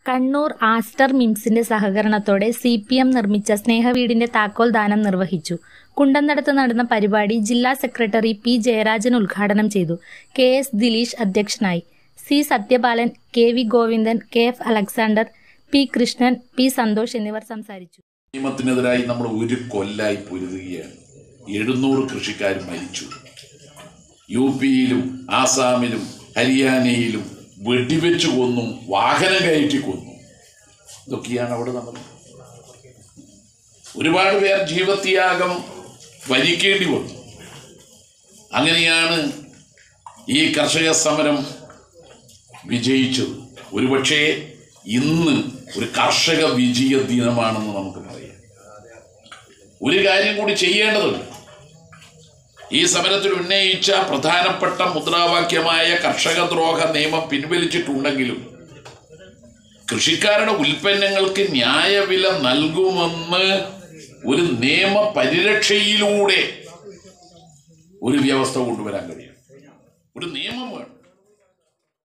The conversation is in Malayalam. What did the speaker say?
കണ്ണൂർ ആസ്റ്റർ മിംസിന്റെ സഹകരണത്തോടെ സി പി എം നിർമ്മിച്ച സ്നേഹവീടിന്റെ താക്കോൽ ദാനം നിർവഹിച്ചു കുണ്ടന്തടത്ത് നടന്ന പരിപാടി ജില്ലാ സെക്രട്ടറി പി ജയരാജൻ ഉദ്ഘാടനം ചെയ്തു കെ എസ് ദിലീഷ് അധ്യക്ഷനായി C Sathyapalan K V Govindan K F Alexander P Krishnan P Santhosh എന്നിവർ സംസാരിച്ചു നിയമത്തിനെതിരായി നമ്മൾ ഒരു കൊല്ലായി പൊരുതുകയാണ് എഴുന്നൂറ് കൃഷിക്കാർ മരിച്ചു യു പിയിലും ആസാമിലും ഹരിയാനയിലും വെടിവെച്ച് കൊന്നു വാഹനം കയറ്റി കൊന്നു ഇതൊക്കെയാണ് അവിടെ നടന്നത് ഒരുപാട് പേർ ജീവത്യാഗം വരിക്കേണ്ടി വന്നു അങ്ങനെയാണ് ഈ കർഷക സമരം വിജയിച്ചത് ഒരുപക്ഷേ ഇന്ന് ഒരു കർഷക വിജയ ദിനമാണെന്ന് നമുക്ക് പറയാം ഒരു കാര്യം കൂടി ചെയ്യേണ്ടതുണ്ട് ഈ സമരത്തിൽ ഉന്നയിച്ച പ്രധാനപ്പെട്ട മുദ്രാവാക്യമായ കർഷക ദ്രോഹ നിയമം പിൻവലിച്ചിട്ടുണ്ടെങ്കിലും കൃഷിക്കാരുടെ ഉൽപ്പന്നങ്ങൾക്ക് ന്യായവില നൽകുമെന്ന് ഒരു നിയമ പരിരക്ഷയിലൂടെ ഒരു വ്യവസ്ഥ കൊണ്ടുവരാൻ കഴിയും ഒരു നിയമം വേണം